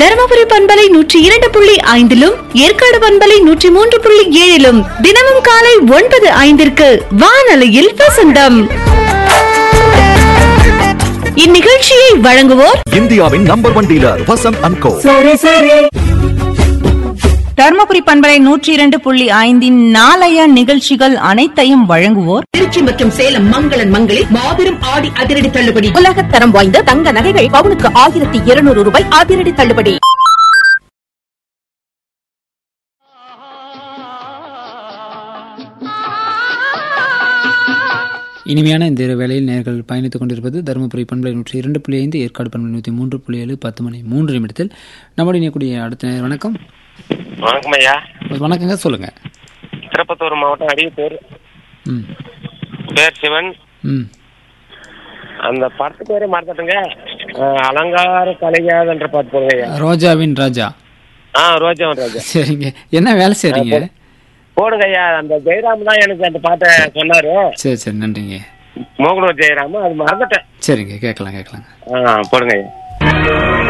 தருமபுரி பண்பலை நூற்றி இரண்டு புள்ளி ஐந்திலும் ஏற்காடு பண்பலை நூற்றி மூன்று புள்ளி ஏழிலும் தினமும் காலை ஒன்பது ஐந்திற்கு வானொலியில் வசந்தம் இந்நிகழ்ச்சியை வழங்குவோர் இந்தியாவின் number one dealer Vasanth and co Dharmapuri பண்பலை நூற்றி இரண்டு புள்ளி ஐந்தின் நாளைய நிகழ்ச்சிகள் அனைத்தையும் வழங்குவோர் திருச்சி மற்றும் சேலம் மங்களன் மங்களில் மாபெரும் ஆடி அதிரடி தள்ளுபடி உலகத் தரம் வாய்ந்த தங்க நகைகள் பவுனுக்கு ஆயிரத்தி இருநூறு ரூபாய் அதிரடி தள்ளுபடி இனிமையான இந்த இரு வேளையில் நேர்கள் பயணித்துக் கொண்டிருப்பது தருமபுரி பண்பலை நூற்றி இரண்டு புள்ளி ஐந்து ஏற்காடு பண்பலை நூற்றி மூன்று புள்ளி ஏழு பத்து மணி மூன்று நிமிடத்தில் நம்முடைய இணையக்கூடிய அடுத்த நேர் வணக்கம் வணக்கம் ஐயா வணக்கங்க சொல்லுங்க திருப்பத்தூர் மாவட்டம் அடியத்தூர் ம் பேர் சிவன் ம் அந்த படத்து பேரே மறந்துட்டுங்க அஹ், அலங்கார கலைஞாதன்ற பாட்டு போடுங்க ஐயா ரோஜாவின் ராஜா ஆ ரோஜா ராஜா சரிங்க என்ன வேலை செய்றீங்க போடுங்க ஐயா அந்த ஜெயராம் தான் எனக்கு அந்த பாட்டை சொன்னாரு சரி சரி நன்றிங்க மோகனூர் ஜெயராம் அது மறந்துட்டேன் சரிங்க கேட்கலாம் கேட்கலாங்க ஆ போடுங்க ஐயா